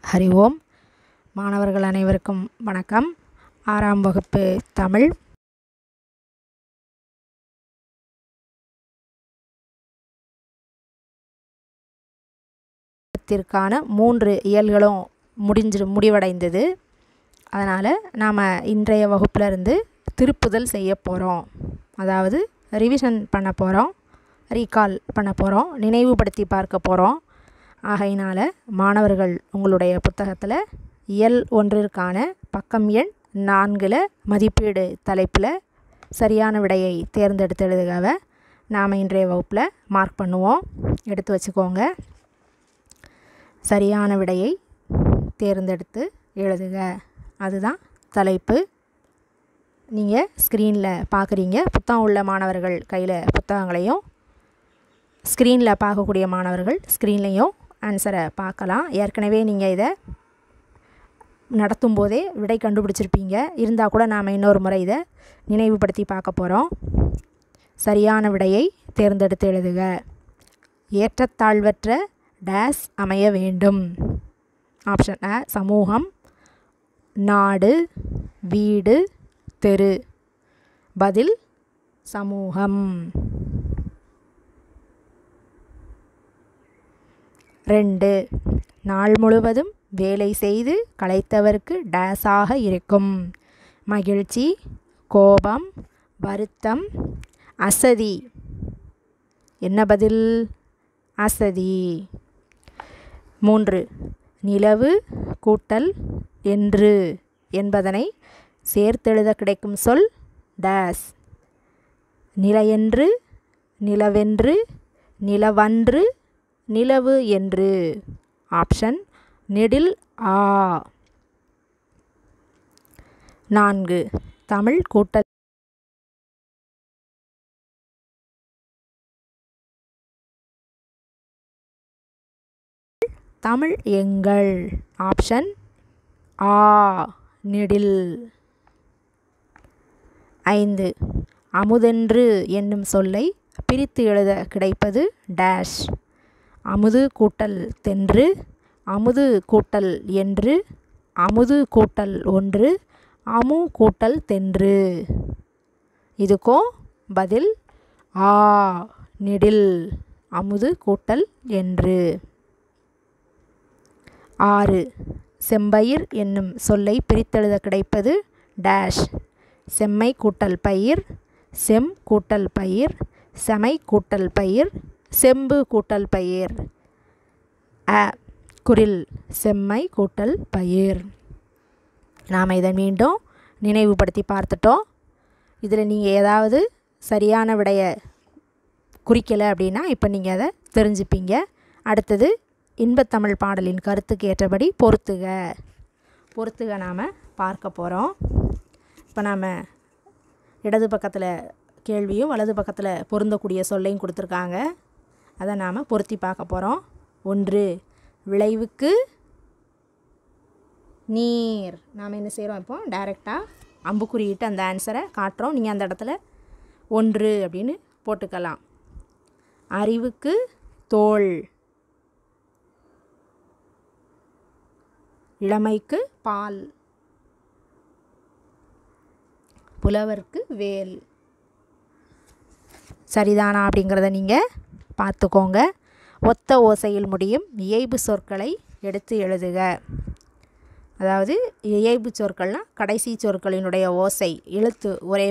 ஹரி ஓம் மாணவர்கள் அனைவருக்கும் வணக்கம் ஆறாம் வகுப்பு தமிழ் த்திற்கான மூன்று இயல்களும் முடிஞ்சு முடிவடைந்தது அதனால் நாம் இன்றைய வகுப்பில் இருந்து திருப்புதல் செய்ய போகிறோம் அதாவது ரிவிஷன் பண்ண போகிறோம் ரீகால் பண்ண போகிறோம் நினைவுபடுத்தி பார்க்க போகிறோம் ஆகையினால் மாணவர்கள் உங்களுடைய புத்தகத்தில் இயல் ஒன்றிற்கான பக்கம் எண் நான்கில் மதிப்பீடு தலைப்பில் சரியான விடையை தேர்ந்தெடுத்து எழுதுகவை நாம் இன்றைய வகுப்பில் மார்க் பண்ணுவோம் எடுத்து வச்சுக்கோங்க சரியான விடையை தேர்ந்தெடுத்து எழுதுக அதுதான் தலைப்பு நீங்கள் ஸ்க்ரீனில் பார்க்குறீங்க புத்தகம் உள்ள மாணவர்கள் கையில் புத்தகங்களையும் ஸ்க்ரீனில் பார்க்கக்கூடிய மாணவர்கள் ஸ்க்ரீன்லேயும் ஆன்சரை பார்க்கலாம் ஏற்கனவே நீங்கள் இதை நடத்தும் போதே விடை கண்டுபிடிச்சிருப்பீங்க இருந்தால் கூட நாம் இன்னொரு முறை இதை நினைவுபடுத்தி பார்க்க போகிறோம் சரியான விடையை தேர்ந்தெடுத்து எழுதுக ஏற்றத்தாழ்வற்ற டேஸ் அமைய வேண்டும் ஆப்ஷன் அ சமூகம் நாடு வீடு தெரு பதில் சமூகம் ரெண்டு நாள் முழுவதும் வேலை செய்து களைத்தவருக்கு டேஸாக இருக்கும் மகிழ்ச்சி கோபம் வருத்தம் அசதி என்ன பதில் அசதி மூன்று நிலவு கூட்டல் என்று என்பதனை சேர்த்தெழுத கிடைக்கும் சொல் டேஸ் நிலையென்று நிலவென்று நிலவன்று நிலவு என்று ஆப்ஷன் நெடில் ஆ நான்கு தமிழ் கூட்டல் தமிழ் எங்கள் ஆப்ஷன் ஆ நெடில் ஐந்து அமுதென்று என்னும் சொல்லை பிரித்து எழுத கிடைப்பது டேஷ் அமுது கூட்டல் தென்று அமுது கூட்டல் என்று அமுது கூட்டல் ஒன்று அமு கூட்டல் தென்று இதுக்கும் பதில் ஆ நெடில் அமுது கூட்டல் என்று ஆறு செம்பயிர் என்னும் சொல்லை பிரித்தெழுத கிடைப்பது டேஷ் செம்மை கூட்டல் பயிர் செம் கூட்டல் பயிர் செமை கூட்டல் பயிர் செம்பு கூட்டல் பயிர் அ குரில் செம்மை கூட்டல் பயிர் நாம் இதை மீண்டும் நினைவுபடுத்தி பார்த்துட்டோம் இதில் நீங்கள் ஏதாவது சரியான விடைய குறிக்கலை அப்படின்னா இப்போ நீங்கள் அதை தெரிஞ்சுப்பீங்க அடுத்தது இன்பத்தமிழ் பாடலின் கருத்துக்கு ஏற்றபடி பொறுத்துக பொறுத்துக நாம் பார்க்க போகிறோம் இப்போ நாம் இடது பக்கத்தில் கேள்வியும் வலது பக்கத்தில் பொருந்தக்கூடிய சொல்லையும் கொடுத்துருக்காங்க அதை நாம் பொருத்தி பார்க்க போகிறோம் ஒன்று விளைவுக்கு நீர் நாம் என்ன செய்கிறோம் இப்போ டைரெக்டாக அம்புக்குறியிட்டு அந்த ஆன்சரை காட்டுறோம் நீங்கள் அந்த இடத்துல ஒன்று அப்படின்னு போட்டுக்கலாம் அறிவுக்கு தோல் இளமைக்கு பால் புலவருக்கு வேல் சரிதானா அப்படிங்கிறத நீங்கள் பார்த்துக்கோங்க ஒத்த ஓசையில் முடியும் இயைபு சொற்களை எடுத்து எழுதுக அதாவது இயைபு சொற்கள்னால் கடைசி சொற்களினுடைய ஓசை எழுத்து ஒரே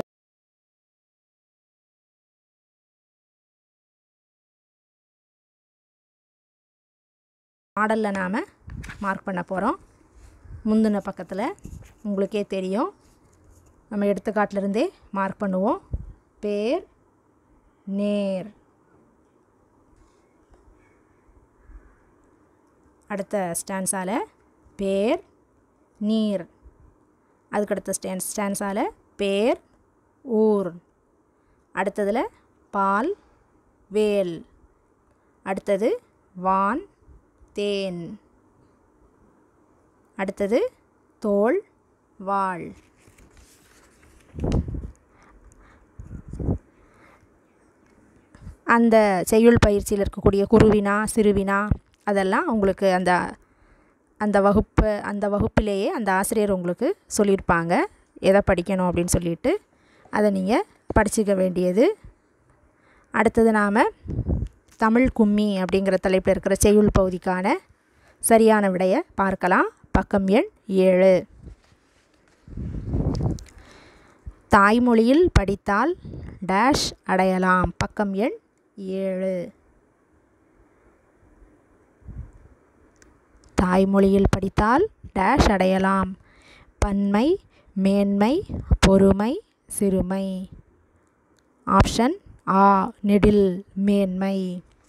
மாடலில் நாம் மார்க் பண்ண போகிறோம் முந்தின பக்கத்தில் உங்களுக்கே தெரியும் நம்ம எடுத்துக்காட்டிலிருந்தே மார்க் பண்ணுவோம் பேர் நேர் அடுத்த ஸ்டான்ஸால் பேர் நீர் அதுக்கடுத்த ஸ்டான் ஸ்டான்ஸால் பேர் ஊர் அடுத்ததில் பால் வேல் அடுத்தது வான் தேன் அடுத்தது தோல் வாழ் அந்த செய்யுள் பயிற்சியில் இருக்கக்கூடிய குருவினா சிறுவினா அதெல்லாம் உங்களுக்கு அந்த அந்த வகுப்பு அந்த வகுப்பிலேயே அந்த ஆசிரியர் உங்களுக்கு சொல்லியிருப்பாங்க எதை படிக்கணும் அப்படின்னு சொல்லிட்டு அதை நீங்கள் படிச்சுக்க வேண்டியது அடுத்தது நாம் தமிழ் கும்மி அப்படிங்கிற தலைப்பில் இருக்கிற செய்யுள் பகுதிக்கான சரியான விடையை பார்க்கலாம் பக்கம் எண் ஏழு தாய்மொழியில் படித்தால் டேஷ் அடையலாம் பக்கம் எண் ஏழு தாய்மொழியில் படித்தால் டேஷ் அடையலாம் பன்மை மேன்மை பொறுமை சிறுமை ஆப்ஷன் ஆ நெடில் மேன்மை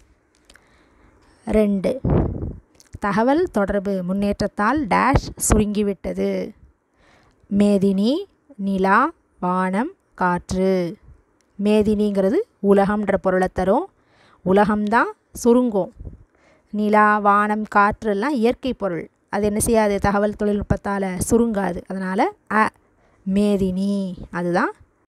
ரெண்டு தகவல் தொடர்பு முன்னேற்றத்தால் டேஷ் சுருங்கிவிட்டது மேதினி நிலா வானம் காற்று மேதினிங்கிறது உலகம்ன்ற பொருளை தரும் உலகம்தான் சுருங்கும் நிலா வானம் காற்று எல்லாம் இயற்கை பொருள் அது என்ன செய்யாது தகவல் தொழில்நுட்பத்தால் சுருங்காது அதனால் அ மேதினி அதுதான்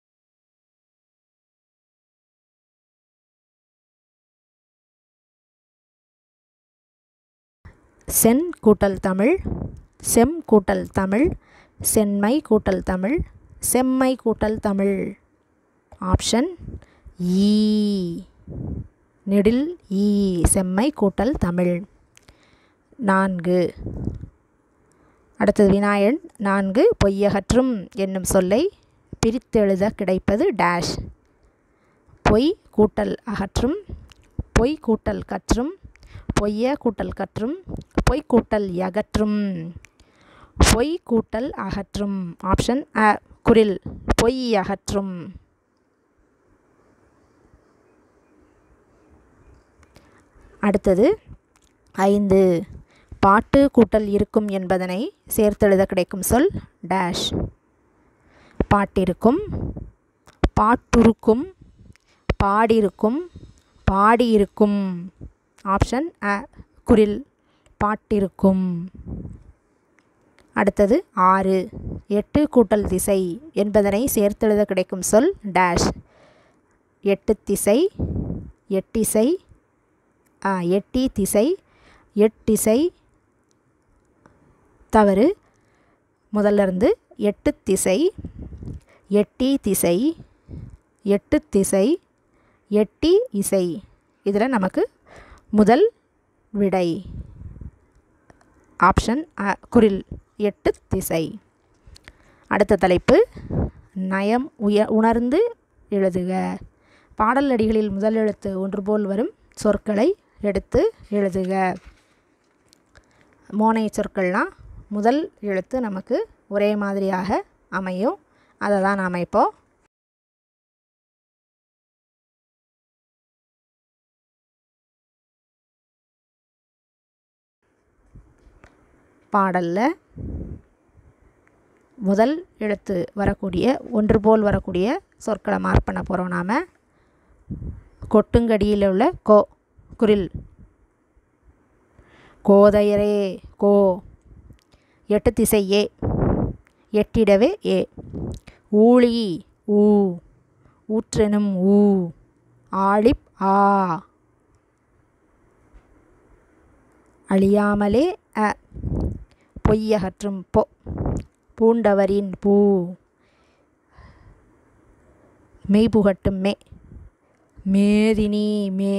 சென் கூட்டல் தமிழ் செம் கூட்டல் தமிழ் செம்மை கூட்டல் தமிழ் செம்மை கூட்டல் தமிழ் ஆப்ஷன் ஈ நெடில் ஈ செம்மை கூட்டல் தமிழ் நான்கு அடுத்தது வினாயன் நான்கு பொய்யகற்றும் என்னும் சொல்லை பிரித்தெழுத கிடைப்பது டேஷ் பொய் கூட்டல் அகற்றும் பொய் கூட்டல் கற்றும் பொய்ய கூட்டல் கற்றும் பொய் கூட்டல் யகற்றும் பொய் கூட்டல் அகற்றும் ஆப்ஷன் அ குரில் பொய் அகற்றும் அடுத்தது ஐந்து பாட்டு கூட்டல் இருக்கும் என்பதனை சேர்த்தெழுத கிடைக்கும் சொல் டேஷ் பாட்டிருக்கும் பாட்டுருக்கும் பாடிருக்கும் பாடியிருக்கும் ஆப்ஷன் அ குரில் பாட்டிருக்கும் அடுத்தது ஆறு எட்டு கூட்டல் திசை என்பதனை சேர்த்தெழுத கிடைக்கும் சொல் டேஷ் எட்டு திசை எட்டிசை எட்டி திசை எட்டிசை தவறு முதல்ல இருந்து எட்டு திசை எட்டி திசை எட்டு திசை எட்டி இசை இதில் நமக்கு முதல் விடை ஆப்ஷன் அ குரில் எட்டு திசை அடுத்த தலைப்பு நயம் உய உணர்ந்து எழுதுக பாடல் அடிகளில் முதல் எழுத்து ஒன்று போல் வரும் சொற்களை எடுத்து எழுதுக மோனை சொற்கள்லாம் முதல் எழுத்து நமக்கு ஒரே மாதிரியாக அமையும் அதை தான் நாம் இப்போ பாடலில் முதல் எழுத்து வரக்கூடிய ஒன்று போல் வரக்கூடிய சொற்களை மார்க் பண்ண போகிறோம் நாம் கொட்டுங்கடியில் உள்ள கோ குரில் கோதையரே கோ எட்டு திசை ஏ எட்டிடவே ஏ ஊழி ஊ ஊற்றெனும் ஊ ஆழிப் ஆ அழியாமலே அ பொய்யகற்றும் பொ பூண்டவரின் பூ மெய்புகட்டும் மே மேதினி மே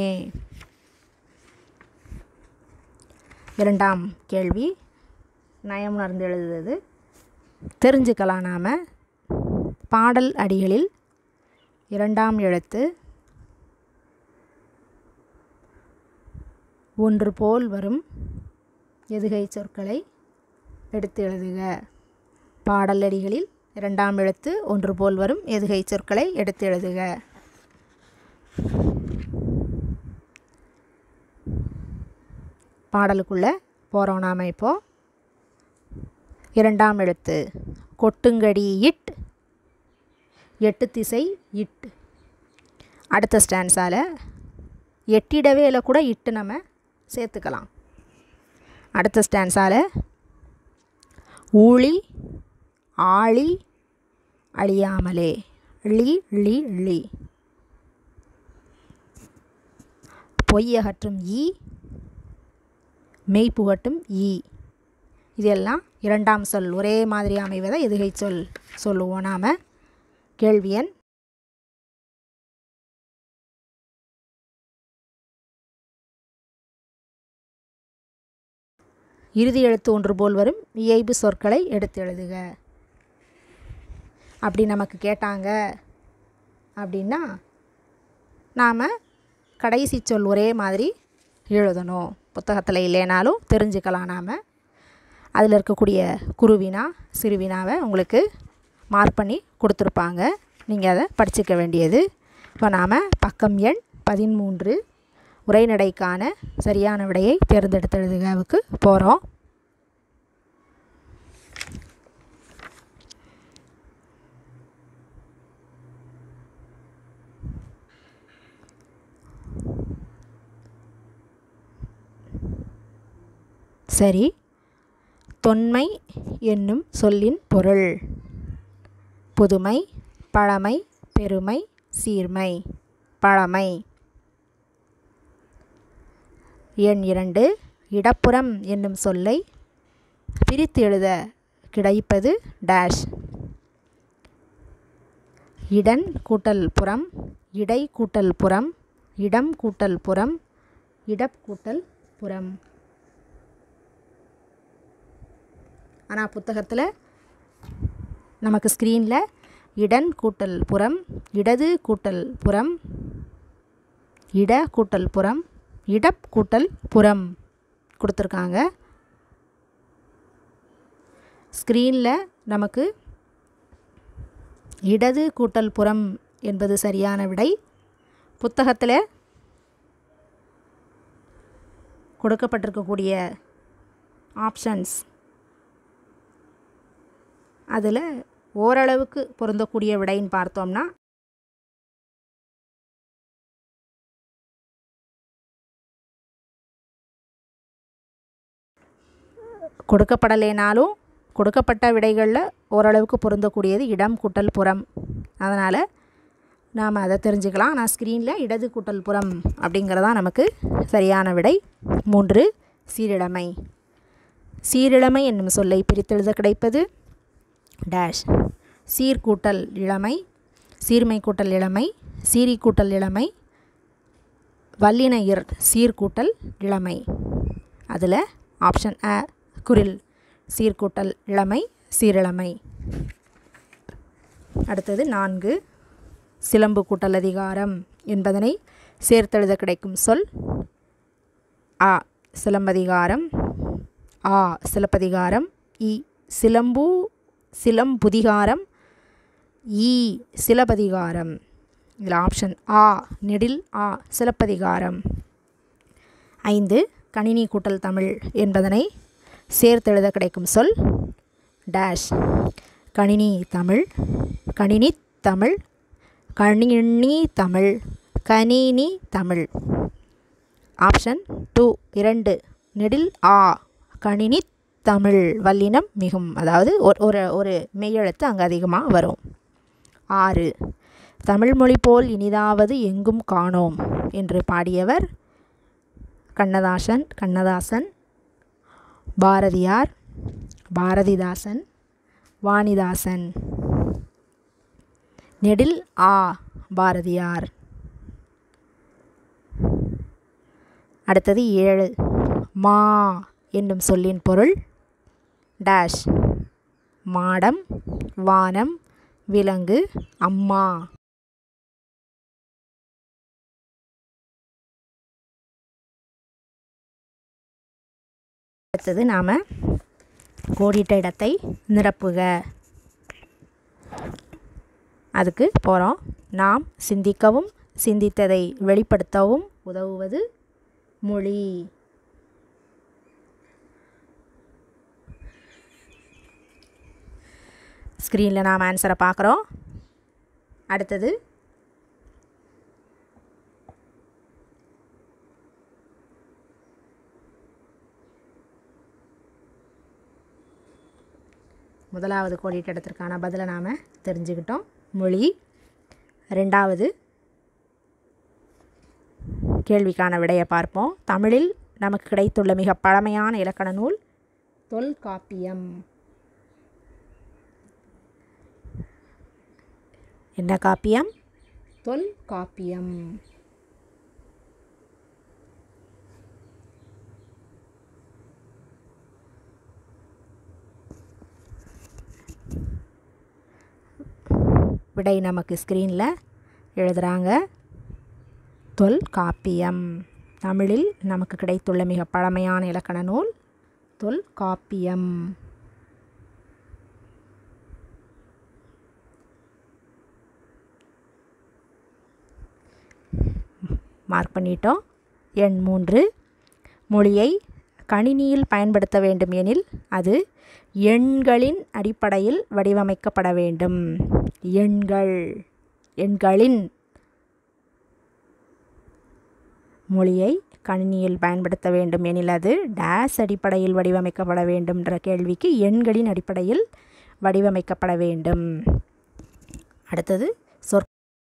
இரண்டாம் கேள்வி நயம் உணர்ந்து எழுதுவது தெரிஞ்சுக்கலாம் நாம் பாடல் அடிகளில் இரண்டாம் எழுத்து ஒன்று போல் வரும் எதுகை சொற்களை எடுத்து எழுதுக பாடல் அடிகளில் இரண்டாம் எழுத்து ஒன்று போல் வரும் எதுகை சொற்களை எடுத்து எழுதுக பாடலுக்குள்ளே போகிறோம் நாம் இப்போது இரண்டாம் எழுத்து கொட்டுங்கடி இட் எட்டு திசை இட் அடுத்த ஸ்டான்ஸால் எட்டிடவேல கூட இட்டு நம்ம சேர்த்துக்கலாம் அடுத்த ஸ்டான்ஸால் ஊழி ஆழி அழியாமலே ழி ழி ழி பொய்யகற்றும் ஈ மெய்ப்புகட்டும் ஈ இதெல்லாம் இரண்டாம் சொல் ஒரே மாதிரி அமைவதை எதுகை சொல் சொல்லுவோம் நாம் கேள்வி எண் இறுதி எழுத்து ஒன்று போல் வரும் இயைபு சொற்களை எடுத்து எழுதுக அப்படி நமக்கு கேட்டாங்க அப்படின்னா நாம் கடைசி சொல் ஒரே மாதிரி எழுதணும் புத்தகத்தில் இல்லைனாலும் தெரிஞ்சுக்கலாம் நாம் அதில் இருக்கக்கூடிய குருவினா சிறுவினாவை உங்களுக்கு மார்க் பண்ணி கொடுத்துருப்பாங்க நீங்கள் அதை படிச்சுக்க வேண்டியது இப்போ நாம் பக்கம் எண் பதிமூன்று உரைநடைக்கான சரியான விடையை தேர்ந்தெடுத்து எழுதுகவுக்கு போகிறோம் சரி தொன்மை என்னும் சொல்லின் பொருள் புதுமை பழமை பெருமை சீர்மை பழமை எண் இரண்டு இடப்புறம் என்னும் சொல்லை பிரித்து எழுத கிடைப்பது டேஷ் இடன் கூட்டல் புறம் இடை கூட்டல் புறம் இடம் கூட்டல் புறம் இடப் கூட்டல் புறம் ஆனால் புத்தகத்தில் நமக்கு ஸ்க்ரீனில் இடன் கூட்டல் புறம் இடது கூட்டல் புறம் இட கூட்டல் புறம் இடப் கூட்டல் புறம் கொடுத்துருக்காங்க ஸ்க்ரீனில் நமக்கு இடது கூட்டல் புறம் என்பது சரியான விடை புத்தகத்தில் கொடுக்கப்பட்டிருக்கக்கூடிய ஆப்ஷன்ஸ் அதில் ஓரளவுக்கு பொருந்தக்கூடிய விடைன்னு பார்த்தோம்னா கொடுக்கப்படலைனாலும் கொடுக்கப்பட்ட விடைகளில் ஓரளவுக்கு பொருந்தக்கூடியது இடம் கூட்டல் புறம் அதனால் நாம் அதை தெரிஞ்சுக்கலாம் ஆனால் ஸ்க்ரீனில் இடது கூட்டல் புறம் அப்படிங்கிறதான் நமக்கு சரியான விடை மூன்று சீரிழமை சீரிழமை என்னும் சொல்லை பிரித்தெழுத கிடைப்பது டேஷ் சீர்கூட்டல் இளமை சீர்மை கூட்டல் இளமை சீரி கூட்டல் இளமை வல்லினையர் சீர்கூட்டல் இளமை அதில் ஆப்ஷன் அ குரில் சீர்கூட்டல் இளமை சீரிழமை அடுத்தது நான்கு சிலம்பு கூட்டல் அதிகாரம் என்பதனை சேர்த்தெழுத கிடைக்கும் சொல் ஆ சிலம்பதிகாரம் ஆ சிலப்பதிகாரம் இ சிலம்பு சிலம்புதிகாரம் ஈ சிலப்பதிகாரம் இதில் ஆப்ஷன் ஆ நெடில் ஆ சிலப்பதிகாரம் ஐந்து கணினி கூட்டல் தமிழ் என்பதனை சேர்த்தெழுத கிடைக்கும் சொல் டேஷ் கணினி தமிழ் கணினி தமிழ் கணினி தமிழ் கணினி தமிழ் ஆப்ஷன் டூ இரண்டு நெடில் ஆ கணினி தமிழ் வல்லினம் மிகும் அதாவது ஒரு ஒரு ஒரு மெய்யெழுத்து அங்கே அதிகமாக வரும் ஆறு தமிழ்மொழி போல் இனிதாவது எங்கும் காணோம் என்று பாடியவர் கண்ணதாசன் கண்ணதாசன் பாரதியார் பாரதிதாசன் வாணிதாசன் நெடில் ஆ பாரதியார் அடுத்தது ஏழு மா என்னும் சொல்லின் பொருள் டேஷ் மாடம் வானம் விலங்கு அம்மா அடுத்தது நாம் கோடிட்ட இடத்தை நிரப்புக அதுக்கு போகிறோம் நாம் சிந்திக்கவும் சிந்தித்ததை வெளிப்படுத்தவும் உதவுவது மொழி ஸ்க்ரீனில் நாம் ஆன்சரை பார்க்குறோம் அடுத்தது முதலாவது கோடிட்ட இடத்திற்கான பதிலை நாம் தெரிஞ்சுக்கிட்டோம் மொழி ரெண்டாவது கேள்விக்கான விடையை பார்ப்போம் தமிழில் நமக்கு கிடைத்துள்ள மிக பழமையான இலக்கண நூல் தொல்காப்பியம் என்ன காப்பியம் தொல்காப்பியம் விடை நமக்கு ஸ்க்ரீனில் எழுதுகிறாங்க தொல்காப்பியம் தமிழில் நமக்கு கிடைத்துள்ள மிக பழமையான இலக்கண நூல் தொல்காப்பியம் மார்க் பண்ணிட்டோம் எண் மூன்று மொழியை கணினியில் பயன்படுத்த வேண்டும் எனில் அது எண்களின் அடிப்படையில் வடிவமைக்கப்பட வேண்டும் எண்கள் எண்களின் மொழியை கணினியில் பயன்படுத்த வேண்டும் எனில் அது டேஸ் அடிப்படையில் வடிவமைக்கப்பட வேண்டும்ன்ற கேள்விக்கு எண்களின் அடிப்படையில் வடிவமைக்கப்பட வேண்டும் அடுத்தது சொற்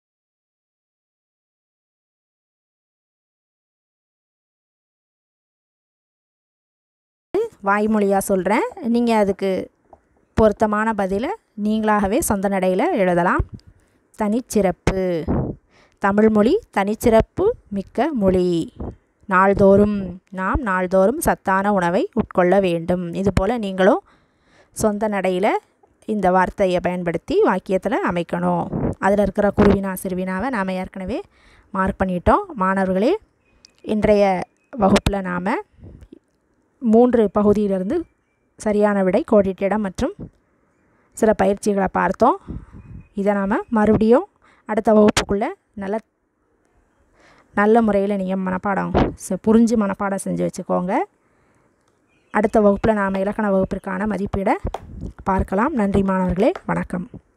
வாய்மொழியாக சொல்கிறேன் நீங்கள் அதுக்கு பொருத்தமான பதிலை நீங்களாகவே சொந்த நடையில் எழுதலாம் தனிச்சிறப்பு தமிழ்மொழி தனிச்சிறப்பு மிக்க மொழி நாள்தோறும் நாம் நாள்தோறும் சத்தான உணவை உட்கொள்ள வேண்டும் இதுபோல் நீங்களும் சொந்த நடையில் இந்த வார்த்தையை பயன்படுத்தி வாக்கியத்தில் அமைக்கணும் அதில் இருக்கிற குருவினா சிறுவினாவை நாம் ஏற்கனவே மார்க் பண்ணிட்டோம் மாணவர்களே இன்றைய வகுப்பில் நாம் மூன்று பகுதியிலிருந்து சரியான விடை கோடிட்டிடம் மற்றும் சில பயிற்சிகளை பார்த்தோம் இதை நாம் மறுபடியும் அடுத்த வகுப்புக்குள்ளே நல்ல நல்ல முறையில் நீங்கள் மனப்பாடம் செ- புரிஞ்சு மனப்பாடம் செஞ்சு வச்சுக்கோங்க அடுத்த வகுப்பில் நாம் இலக்கண வகுப்பிற்கான மதிப்பீடை பார்க்கலாம் நன்றி மாணவர்களே வணக்கம்